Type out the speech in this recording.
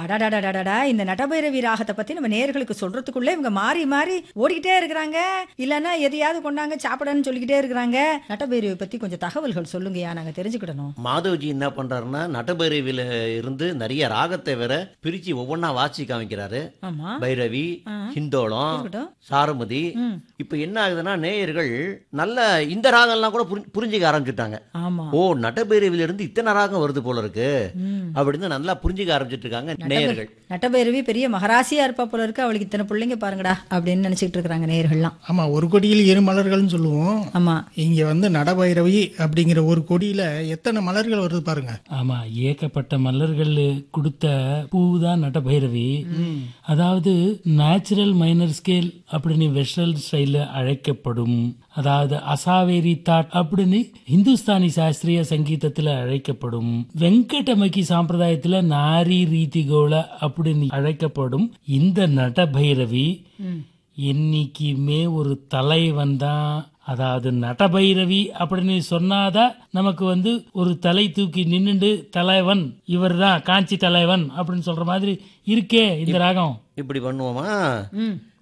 அடாடாடாடாடா இந்த நட்டபைரவி ராகத்தை பத்தி நம்ம நேர்களுக்கு சொல்றதுக்குள்ளே இவங்க மாறி மாறி ஓடிக்கிட்டே இருக்கிறாங்க இல்லைன்னா எதையாவது கொண்டாங்க சாப்பிடன்னு சொல்லிக்கிட்டே இருக்கிறாங்க நட்டபைரவி பத்தி கொஞ்சம் தகவல்கள் சொல்லுங்கய்யா நாங்க தெரிஞ்சுக்கிடணும் மாதவ்ஜி என்ன பண்றாருன்னா நட்டபைரவியில இருந்து நிறைய ராகத்தை வேற பிரிச்சு ஒவ்வொன்றா வாசி காமிக்கிறாரு ஆமா பைரவி ஹிந்தோளம் இருக்கட்டும். சாருமதி ம். இப்ப என்ன ஆகுதுன்னா நேயர்கள் நல்ல இந்த ராகம்லாம் கூட புரி- புரிஞ்சுக்க ஆரம்பிச்சுட்டாங்க ஆமா ஓ நட்டபைரவியில இருந்து இத்தனை ராகம் வருது போல இருக்கு ம். அப்படின்னு நல்லா புரிஞ்சுக்க ஆரம்பிச்சிட்டு இருக்காங்க நேயர்கள் நட்டபைரவி பெரிய மகராசியா இருப்பா போல இருக்கு அவளுக்கு இத்தனை பிள்ளைங்க பாருங்கடா அப்படின்னு நினைச்சிட்டு இருக்கிறாங்க நேர்கள்லாம் ஆமா ஒரு கொடியில் இரு மலர்கள்னு சொல்லுவோம் ஆமா இங்க வந்து நடபைரவி அப்படிங்கிற ஒரு கொடியில எத்தனை மலர்கள் வருது பாருங்க ஆமா ஏகப்பட்ட மலர்கள் கொடுத்த பூ தான் நட்டபைரவி அதாவது நேச்சுரல் மைனர் ஸ்கேல் அப்படின்னு வெஸ்டர்ன் ஸ்டைல அழைக்கப்படும் அதாவது அசாவேரி தாட் அப்படின்னு இந்துஸ்தானி சாஸ்திரிய சங்கீதத்துல அழைக்கப்படும் வெங்கடமகி சாம்பிரதாயத்துல நாரி ரீதிகோல அப்படின்னு அழைக்கப்படும் இந்த நடபைரவி என்னைக்குமே ஒரு தலைவன் தான் அதாவது நடபைரவி அப்படின்னு சொன்னாதான் நமக்கு வந்து ஒரு தலை தூக்கி நின்னுண்டு தலைவன் இவர்தான் காஞ்சி தலைவன் அப்படின்னு சொல்ற மாதிரி இருக்கே இந்த ராகம் இப்படி பண்ணுவோமா ம்